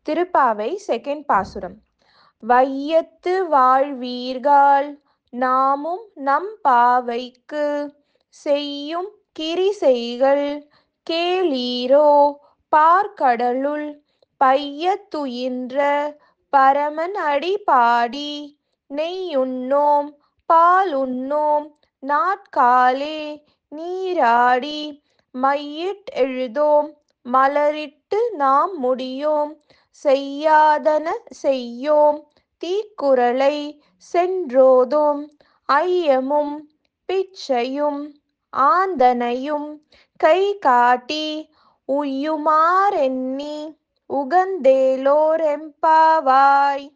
Thiruppavai second பாசுரம் வையத்து வாழ்வீர்கள் நாமும் நம் பாவைக்கு செய்யும் கிரிசெய்கள் கேளீரோ பார்க்கடலுள் பையத்துயின்ற பரமன் அடி பாடி நெய்யுண்ணோம் பாலுண்ணோம் நாட்காலே நீராடி மையிட் எழுதோம் மலரிட்டு நாம் முடியோம் செய்யாதன செய்யோம் தீக்குறளை சென்றோதோம் ஐயமும் பிச்சையும் ஆந்தனையும் கைகாட்டி உய்யுமாறெண்ணி உகந்தேலோரெம்பாவாய்